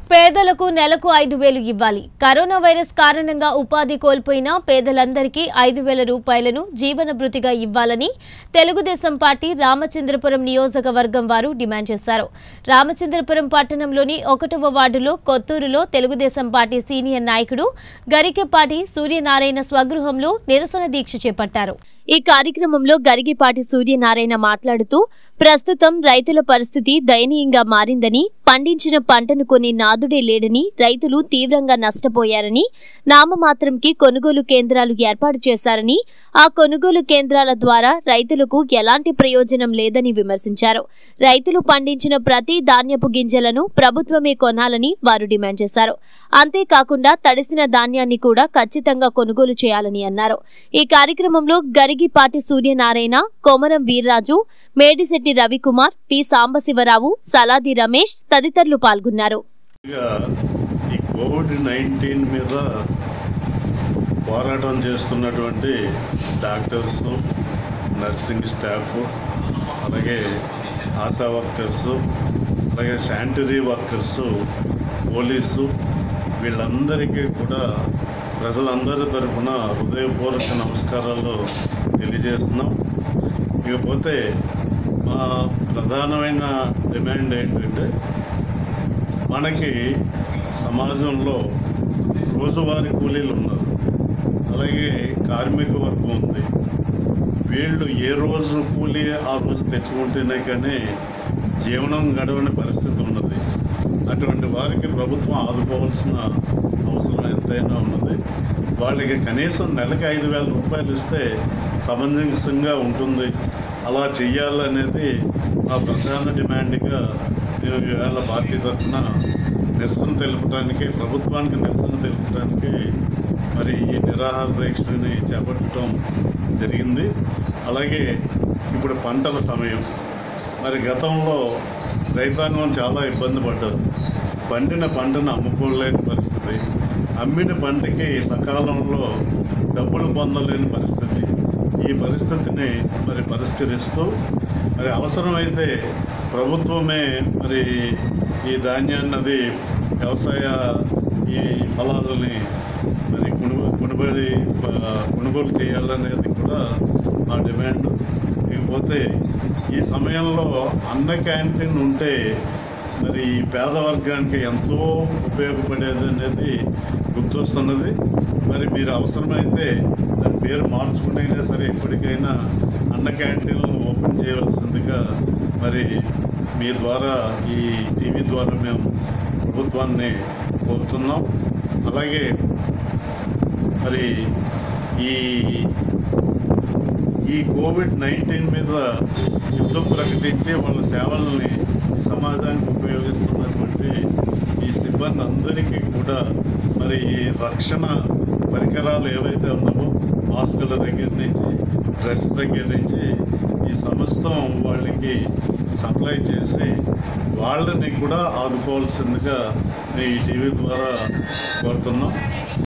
పేదలకు నెలకు ఐదు వేలు ఇవ్వాలి కరోనా వైరస్ కారణంగా ఉపాధి కోల్పోయిన పేదలందరికీ ఐదు వేల రూపాయలను జీవన భృతిగా ఇవ్వాలని తెలుగుదేశం పార్టీ రామచంద్రపురం నియోజకవర్గం వారు డిమాండ్ చేశారు రామచంద్రపురం పట్టణంలోని ఒకటవ వార్డులో కొత్తూరులో తెలుగుదేశం పార్టీ సీనియర్ నాయకుడు గరికెపాటి సూర్యనారాయణ స్వగృహంలో నిరసన దీక్ష చేపట్టారు ఈ కార్యక్రమంలో గరిగిపాటి సూర్యనారాయణ మాట్లాడుతూ ప్రస్తుతం రైతుల పరిస్థితి దయనీయంగా మారిందని పండించిన పంటను కొని నాదుడే లేడని రైతులు తీవ్రంగా నష్టపోయారని నామమాత్రంకి కొనుగోలు కేంద్రాలు ఏర్పాటు చేశారని ఆ కొనుగోలు కేంద్రాల ద్వారా రైతులకు ఎలాంటి ప్రయోజనం లేదని విమర్శించారు రైతులు పండించిన ప్రతి ధాన్యపు గింజలను ప్రభుత్వమే కొనాలని వారు డిమాండ్ చేశారు అంతేకాకుండా తడిసిన ధాన్యాన్ని కూడా ఖచ్చితంగా కొనుగోలు చేయాలని అన్నారు ఈ కార్యక్రమంలో గరిగిపాటి సూర్యనారాయణ కొమరం వీర్రాజు మేడిశెట్టి రవికుమార్ పి సాంబశివరావు సలాది రమేష్ తదితరులు పాల్గొన్నారు ఇక ఈ కోవిడ్ నైన్టీన్ మీద పోరాటం చేస్తున్నటువంటి డాక్టర్స్ నర్సింగ్ స్టాఫ్ అలాగే ఆశా వర్కర్స్ అలాగే శానిటరీ వర్కర్స్ పోలీసు వీళ్ళందరికీ కూడా ప్రజలందరి తరఫున హృదయపూర్వక నమస్కారాలు తెలియజేస్తున్నాం ఇకపోతే మా ప్రధానమైన డిమాండ్ ఏంటంటే మనకి సమాజంలో రోజువారీ కూలీలు ఉన్నారు అలాగే కార్మిక వర్గం ఉంది వీళ్ళు ఏ రోజు కూలీ ఆ రోజు తెచ్చుకుంటేనే కానీ జీవనం గడవని పరిస్థితి ఉన్నది అటువంటి వారికి ప్రభుత్వం ఆదుకోవాల్సిన అవసరం ఎంతైనా ఉన్నది వాళ్ళకి కనీసం నెలకి ఐదు వేల రూపాయలు ఇస్తే సమంజసంగా ఉంటుంది అలా చెయ్యాలనేది మా ప్రధాన డిమాండ్గా నేను ఈవేళ పార్టీ తరఫున నిరసన తెలుపడానికి ప్రభుత్వానికి నిరసన తెలుపడానికి మరి ఈ నిరాహార దీక్షని చేపట్టడం జరిగింది అలాగే ఇప్పుడు పంటల సమయం మరి గతంలో రైతాంగం చాలా ఇబ్బంది పడ్డారు పండిన పంటను అమ్ముకోలేని పరిస్థితి అమ్మిన పంటకి సకాలంలో డబ్బులు పొందలేని పరిస్థితి ఈ పరిస్థితిని మరి పరిష్కరిస్తూ మరి అవసరమైతే ప్రభుత్వమే మరి ఈ ధాన్యాన్నది వ్యవసాయ ఈ ఫలాలని మరి కొనుగో కొనుబడి కొనుగోలు చేయాలనేది కూడా మా డిమాండ్ ఇకపోతే ఈ సమయంలో అన్న క్యాంటీన్ ఉంటే మరి ఈ పేద వర్గానికి ఎంతో ఉపయోగపడేది అనేది గుర్తొస్తున్నది మరి మీరు అవసరమైతే దాని పేరు మార్చుకుంటైనా సరే ఎప్పటికైనా అన్న క్యాంటీన్లు ఓపెన్ చేయవలసిందిగా మరి మీ ద్వారా ఈ టీవీ ద్వారా మేము ప్రభుత్వాన్ని కోరుతున్నాం అలాగే మరి ఈ ఈ కోవిడ్ నైన్టీన్ మీద యుద్ధం ప్రకటించి వాళ్ళ సేవల్ని ఈ సమాజానికి ఉపయోగిస్తున్నటువంటి ఈ సిబ్బంది అందరికీ కూడా మరి ఈ రక్షణ పరికరాలు ఏవైతే ఉన్నావో మాస్కుల దగ్గర నుంచి డ్రెస్ దగ్గర నుంచి ఈ సమస్తం వాళ్ళకి సప్లై చేసి వాళ్ళని కూడా ఆదుకోవాల్సిందిగా నేను ఈ టీవీ ద్వారా కోరుతున్నాం